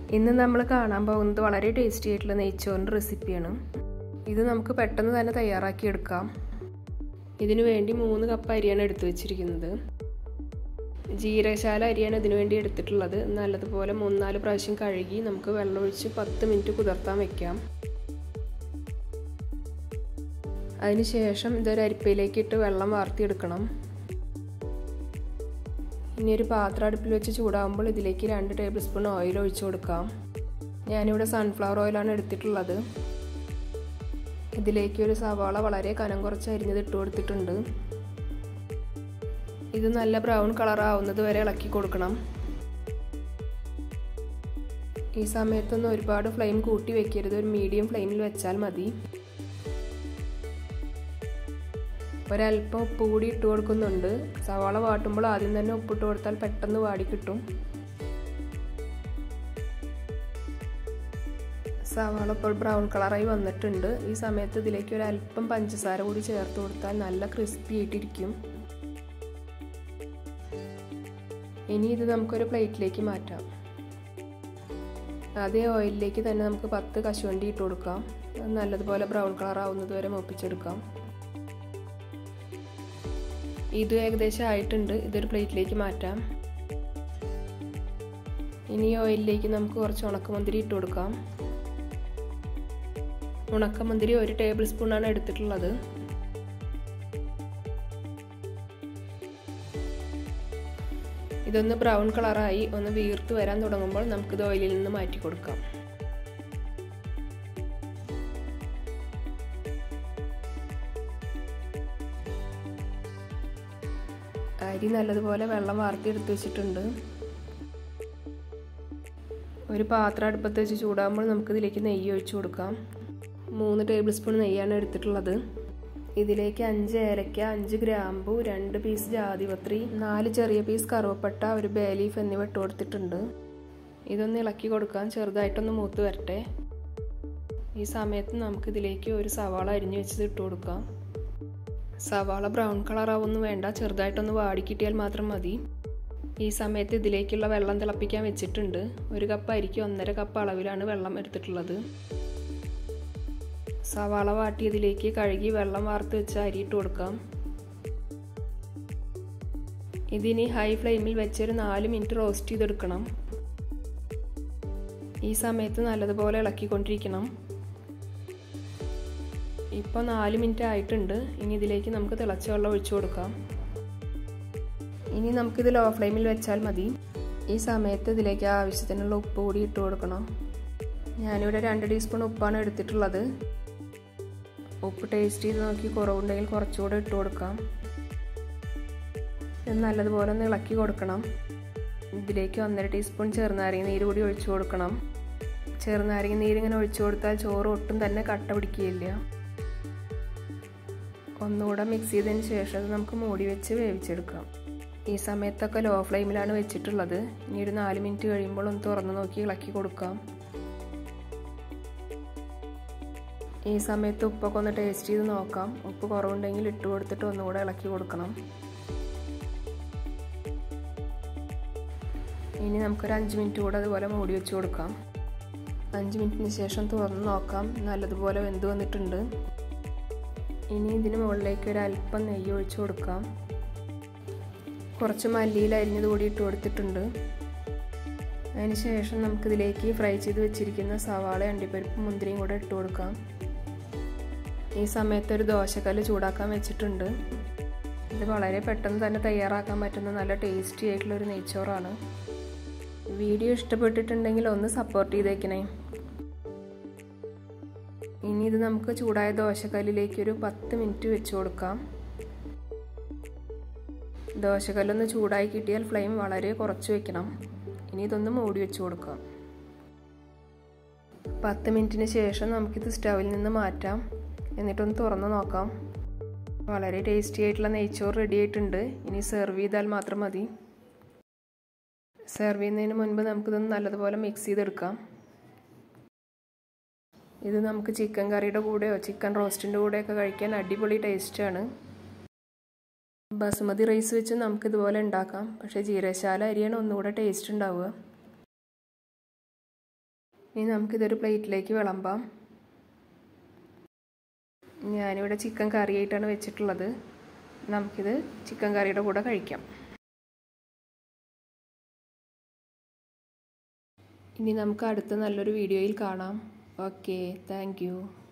ഇന്ന് നമ്മൾ കാണാൻ പോകുന്നത് വളരെ ടേസ്റ്റി ആയിട്ടുള്ള നെയ്ച്ചോറിൻ്റെ റെസിപ്പിയാണ് ഇത് നമുക്ക് പെട്ടെന്ന് തന്നെ തയ്യാറാക്കി എടുക്കാം ഇതിനു വേണ്ടി മൂന്ന് കപ്പ് അരിയാണ് എടുത്തു വെച്ചിരിക്കുന്നത് ജീരകശാല അരിയാണ് ഇതിനു വേണ്ടി എടുത്തിട്ടുള്ളത് നല്ലതുപോലെ മൂന്നാല് പ്രാവശ്യം കഴുകി നമുക്ക് വെള്ളമൊഴിച്ച് പത്ത് മിനിറ്റ് കുതിർത്താൻ വെക്കാം അതിനുശേഷം ഇതൊരു അരിപ്പയിലേക്ക് ഇട്ട് വെള്ളം വാർത്തിയെടുക്കണം ഇനി ഒരു പാത്രം അടുപ്പിൽ വെച്ച് ചൂടാകുമ്പോൾ ഇതിലേക്ക് രണ്ട് ടേബിൾ സ്പൂൺ ഓയിൽ ഒഴിച്ചു കൊടുക്കാം ഞാനിവിടെ സൺഫ്ലവർ ഓയിലാണ് എടുത്തിട്ടുള്ളത് ഇതിലേക്ക് ഒരു സവാള വളരെ കനം കുറച്ച് അരിഞ്ഞത് ഇട്ട് കൊടുത്തിട്ടുണ്ട് ഇത് നല്ല ബ്രൗൺ കളർ ആവുന്നത് വരെ ഇളക്കി കൊടുക്കണം ഈ സമയത്തൊന്നും ഒരുപാട് ഫ്ലെയിം കൂട്ടി വെക്കരുത് ഒരു മീഡിയം ഫ്ലെയിമിൽ വെച്ചാൽ മതി ഒരല്പം ഉപ്പ് കൂടി ഇട്ട് കൊടുക്കുന്നുണ്ട് സവാള വാട്ടുമ്പോൾ ആദ്യം തന്നെ ഉപ്പിട്ട് കൊടുത്താൽ പെട്ടെന്ന് വാടി കിട്ടും സവാള ഇപ്പോൾ ബ്രൗൺ കളറായി വന്നിട്ടുണ്ട് ഈ സമയത്ത് ഇതിലേക്ക് ഒരു അല്പം പഞ്ചസാര കൂടി ചേർത്ത് കൊടുത്താൽ നല്ല ക്രിസ്പി ആയിട്ടിരിക്കും ഇനി ഇത് നമുക്കൊരു പ്ലേറ്റിലേക്ക് മാറ്റാം അതേ ഓയിലിലേക്ക് തന്നെ നമുക്ക് പത്ത് കശുവണ്ടി ഇട്ട് കൊടുക്കാം നല്ലതുപോലെ ബ്രൗൺ കളർ ആവുന്നത് വരെ മൂപ്പിച്ചെടുക്കാം ഇതും ഏകദേശം ആയിട്ടുണ്ട് ഇതൊരു പ്ലേറ്റിലേക്ക് മാറ്റാം ഇനി ഓയിലിലേക്ക് നമുക്ക് കുറച്ച് ഉണക്കമുന്തിരി ഇട്ട് കൊടുക്കാം ഉണക്കമുന്തിരി ഒരു ടേബിൾ സ്പൂണാണ് എടുത്തിട്ടുള്ളത് ഇതൊന്ന് ബ്രൗൺ കളറായി ഒന്ന് വീർത്ത് വരാൻ തുടങ്ങുമ്പോൾ നമുക്കിത് ഓയിലിൽ നിന്ന് മാറ്റി കൊടുക്കാം അരി നല്ലതുപോലെ വെള്ളം വാർത്തി എടുത്ത് വെച്ചിട്ടുണ്ട് ഒരു പാത്രം അടുപ്പത്ത് വെച്ച് ചൂടാകുമ്പോൾ നമുക്കിതിലേക്ക് നെയ്യ് ഒഴിച്ചു കൊടുക്കാം മൂന്ന് ടേബിൾ സ്പൂൺ നെയ്യാണ് എടുത്തിട്ടുള്ളത് ഇതിലേക്ക് അഞ്ച് ഏലക്ക അഞ്ച് ഗ്രാമ്പു രണ്ട് പീസ് ജാതിപത്രി നാല് ചെറിയ പീസ് കറുവപ്പട്ട ഒരു ബേ ലീഫ് എന്നിവ ഇട്ട് കൊടുത്തിട്ടുണ്ട് ഇതൊന്ന് ഇളക്കി കൊടുക്കാം ചെറുതായിട്ടൊന്ന് മൂത്ത് വരട്ടെ ഈ സമയത്ത് നമുക്കിതിലേക്ക് ഒരു സവാള അരിഞ്ഞു വെച്ചത് ഇട്ട് കൊടുക്കാം സവാള ബ്രൗൺ കളറാവൊന്നും വേണ്ട ചെറുതായിട്ടൊന്ന് വാടി കിട്ടിയാൽ മാത്രം മതി ഈ സമയത്ത് ഇതിലേക്കുള്ള വെള്ളം തിളപ്പിക്കാൻ വെച്ചിട്ടുണ്ട് ഒരു കപ്പ് അരിക്ക് ഒന്നര കപ്പ് അളവിലാണ് വെള്ളം എടുത്തിട്ടുള്ളത് സവാള വാട്ടിയതിലേക്ക് കഴുകി വെള്ളം വാർത്ത് വെച്ച് അരി ഇട്ട് കൊടുക്കാം ഇതിനി ഹൈ ഫ്ലെയിമിൽ വെച്ചൊരു നാല് മിനിറ്റ് റോസ്റ്റ് ചെയ്തെടുക്കണം ഈ സമയത്ത് നല്ലതുപോലെ ഇളക്കിക്കൊണ്ടിരിക്കണം ഇപ്പോൾ നാല് മിനിറ്റ് ആയിട്ടുണ്ട് ഇനി ഇതിലേക്ക് നമുക്ക് തിളച്ച വെള്ളം ഒഴിച്ചു കൊടുക്കാം ഇനി നമുക്കിത് ലോ ഫ്ലെയിമിൽ വെച്ചാൽ മതി ഈ സമയത്ത് ഇതിലേക്ക് ആവശ്യത്തിനുള്ള ഉപ്പ് കൂടി ഇട്ട് കൊടുക്കണം ഞാനിവിടെ രണ്ട് ടീസ്പൂൺ ഉപ്പാണ് എടുത്തിട്ടുള്ളത് ഉപ്പ് ടേസ്റ്റ് ചെയ്ത് നോക്കി കുറവുണ്ടെങ്കിൽ കുറച്ചുകൂടെ ഇട്ട് കൊടുക്കാം ഇത് നല്ലതുപോലെ ഒന്ന് ഇളക്കി കൊടുക്കണം ഇതിലേക്ക് ഒന്നര ടീസ്പൂൺ ചെറുനാരങ്ങ നീര് കൂടി ഒഴിച്ചു കൊടുക്കണം ചെറുനാരങ്ങ നീര് ഇങ്ങനെ ഒഴിച്ചു കൊടുത്താൽ ചോറ് ഒട്ടും തന്നെ കട്ട പിടിക്കുകയില്ല ഒന്നുകൂടെ മിക്സ് ചെയ്തതിന് ശേഷം നമുക്ക് മൂടി വെച്ച് വേവിച്ചെടുക്കാം ഈ സമയത്തൊക്കെ ലോ ഫ്ലെയിമിലാണ് വെച്ചിട്ടുള്ളത് ഇനി ഒരു നാല് മിനിറ്റ് കഴിയുമ്പോൾ ഒന്ന് തുറന്ന് നോക്കി ഇളക്കി കൊടുക്കാം ഈ സമയത്ത് ഉപ്പൊക്കെ ഒന്ന് ടേസ്റ്റ് ചെയ്ത് നോക്കാം ഉപ്പ് കുറവുണ്ടെങ്കിൽ ഇട്ട് കൊടുത്തിട്ട് ഒന്നുകൂടെ ഇളക്കി കൊടുക്കണം ഇനി നമുക്കൊരു അഞ്ച് മിനിറ്റ് കൂടെ അതുപോലെ മൂടി വെച്ച് കൊടുക്കാം അഞ്ച് മിനിറ്റിന് ശേഷം തുറന്ന് നോക്കാം നല്ലതുപോലെ വെന്ത് വന്നിട്ടുണ്ട് ഇനി ഇതിന് മുകളിലേക്ക് ഒരു അല്പം നെയ്യ് ഒഴിച്ചു കൊടുക്കാം കുറച്ച് മല്ലിയിൽ അരിഞ്ഞത് കൂടി ഇട്ട് കൊടുത്തിട്ടുണ്ട് അതിനുശേഷം നമുക്കിതിലേക്ക് ഫ്രൈ ചെയ്ത് വെച്ചിരിക്കുന്ന സവാള അണ്ടിപ്പരിപ്പ് മുന്തിരിയും കൂടെ ഇട്ട് കൊടുക്കാം ഈ സമയത്ത് ഒരു ദോശക്കല്ല് ചൂടാക്കാൻ വെച്ചിട്ടുണ്ട് ഇത് വളരെ പെട്ടെന്ന് തന്നെ തയ്യാറാക്കാൻ പറ്റുന്ന നല്ല ടേസ്റ്റി ആയിട്ടുള്ള ഒരു നെയ്ച്ചോറാണ് വീഡിയോ ഇഷ്ടപ്പെട്ടിട്ടുണ്ടെങ്കിൽ ഒന്ന് സപ്പോർട്ട് ചെയ്തേക്കണേ ഇനി ഇത് നമുക്ക് ചൂടായ ദോശക്കല്ലിലേക്ക് ഒരു പത്ത് മിനിറ്റ് വെച്ച് കൊടുക്കാം ദോശക്കല്ലൊന്ന് ചൂടായി കിട്ടിയാൽ ഫ്ലെയിം വളരെ കുറച്ച് വെക്കണം ഇനി ഇതൊന്ന് മൂടി വെച്ച് കൊടുക്കാം പത്ത് മിനിറ്റിന് ശേഷം നമുക്കിത് സ്റ്റവിൽ നിന്ന് മാറ്റാം എന്നിട്ടൊന്ന് തുറന്ന് നോക്കാം വളരെ ടേസ്റ്റി ആയിട്ടുള്ള നെയ്ച്ചോറ് റെഡി ആയിട്ടുണ്ട് ഇനി സെർവ് ചെയ്താൽ മാത്രം മതി സെർവ് ചെയ്യുന്നതിന് മുൻപ് നമുക്കിതൊന്ന് നല്ലതുപോലെ മിക്സ് ചെയ്തെടുക്കാം ഇത് നമുക്ക് ചിക്കൻ കറിയുടെ കൂടെയോ ചിക്കൻ റോസ്റ്റിൻ്റെ കൂടെയൊക്കെ കഴിക്കാൻ അടിപൊളി ടേസ്റ്റാണ് ബസുമതി റൈസ് വെച്ച് നമുക്ക് ഇതുപോലെ ഉണ്ടാക്കാം പക്ഷേ ജീരശാല അരിയാണ് ഒന്നുകൂടെ ടേസ്റ്റ് ഉണ്ടാവുക ഇനി നമുക്കിതൊരു പ്ലേറ്റിലേക്ക് വിളമ്പാം ഞാനിവിടെ ചിക്കൻ കറിയായിട്ടാണ് വെച്ചിട്ടുള്ളത് നമുക്കിത് ചിക്കൻ കറിയുടെ കൂടെ കഴിക്കാം ഇനി നമുക്ക് അടുത്ത നല്ലൊരു വീഡിയോയിൽ കാണാം ഓക്കെ താങ്ക്